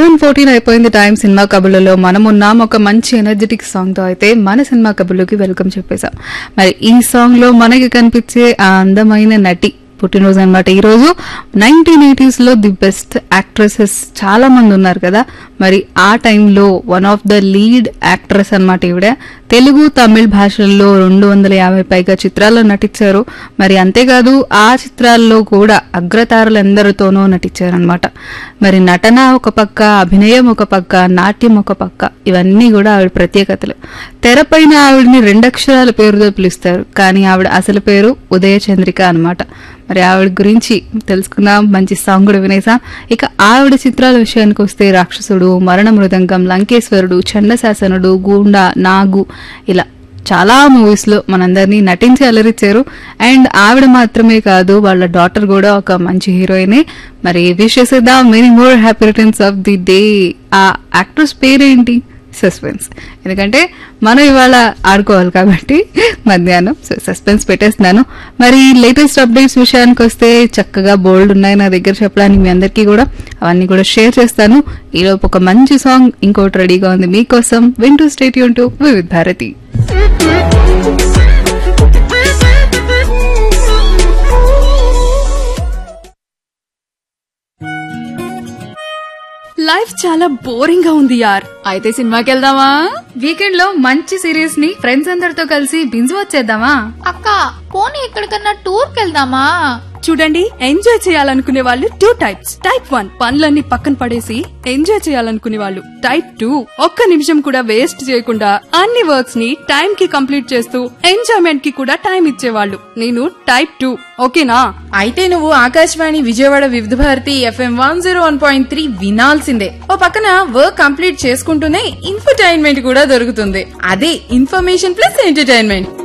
eleven fourteen అయిపోయింది time cinema కబుర్లలో మనం ఉన్నాం ఒక మంచి ఎనర్జెటిక్ సాంగ్ తో అయితే మన సినిమా కబుర్లోకి వెల్కమ్ చెప్పేశాం మరి ఈ సాంగ్ లో మనకి కనిపించే ఆ అందమైన నటి పుట్టినరోజు అనమాట ఈ రోజు నైన్టీన్ ఎయిటీస్ లో ది బెస్ట్ యాక్ట్రెసెస్ చాలా మంది ఉన్నారు కదా మరి ఆ టైంలో one of the lead actress అన్నమాట ఈవిడ తెలుగు తమిళ్ భాషల్లో రెండు వందల యాభై పైగా చిత్రాల్లో నటించారు మరి అంతేకాదు ఆ చిత్రాల్లో కూడా అగ్రతారులందరితోనూ నటించారనమాట మరి నటన ఒక పక్క అభినయం ఒక పక్క నాట్యం ఒక పక్క ఇవన్నీ కూడా ఆవిడ ప్రత్యేకతలు తెరపైన ఆవిడని రెండక్షరాల పేరుతో పిలుస్తారు కానీ ఆవిడ అసలు పేరు ఉదయ చంద్రిక అనమాట మరి ఆవిడ గురించి తెలుసుకుందాం మంచి సాంగ్ కూడా వినేసాం ఇక ఆవిడ చిత్రాల విషయానికి వస్తే రాక్షసుడు మరణ మృదంగం లంకేశ్వరుడు చండశాసనుడు గూండా నాగు ఇలా చాలా మూవీస్ లో మనందరినీ నటించి అలరిచ్చారు అండ్ ఆవిడ మాత్రమే కాదు వాళ్ళ డాటర్ కూడా ఒక మంచి హీరోయినే మరి విష్ చేసేద్దాం many more happy returns of the day ఆ యాక్ట్రెస్ పేరేంటి సస్పెన్స్ ఎందుకంటే మనం ఇవాళ ఆడుకోవాలి కాబట్టి మధ్యాహ్నం సస్పెన్స్ పెట్టేస్తున్నాను మరి లేటెస్ట్ అప్డేట్స్ విషయానికి వస్తే చక్కగా బోల్డ్ ఉన్నాయి నా దగ్గర చెప్పడానికి మీ అందరికీ కూడా అవన్నీ కూడా షేర్ చేస్తాను ఈలోపు ఒక మంచి సాంగ్ ఇంకోటి రెడీగా ఉంది మీకోసం వింటూ స్టేట్ యూన్ టు వివిధ్ భారతి లైఫ్ చాలా బోరింగ్ గా ఉంది యార్ అయితే సినిమాకి వెళ్దామా వీకెండ్ లో మంచి సిరీస్ ని ఫ్రెండ్స్ అందరితో కలిసి బింజు వచ్చేద్దామా అక్క పోనీ ఎక్కడికన్నా టూర్ కెళ్దామా చూడండి ఎంజాయ్ చేయాలనుకునే వాళ్ళు టూ టైప్స్ టైప్ వన్ పనులన్నీ పక్కన పడేసి ఎంజాయ్ చేయాలనుకునే వాళ్ళు టైప్ టూ ఒక్క నిమిషం కూడా వేస్ట్ చేయకుండా అన్ని వర్క్స్ ని టైం కి కంప్లీట్ చేస్తూ ఎంజాయ్మెంట్ కి కూడా టైం ఇచ్చేవాళ్ళు నేను టైప్ టూ ఓకేనా అయితే నువ్వు Akashvani Vijayawada Vividha Bharati FM one zero one point three వినాల్సిందే ఓ పక్కన వర్క్ కంప్లీట్ చేసుకుంటూనే ఇన్ఫర్టైన్మెంట్ కూడా దొరుకుతుంది అదే ఇన్ఫర్మేషన్ ప్లస్ ఎంటర్టైన్మెంట్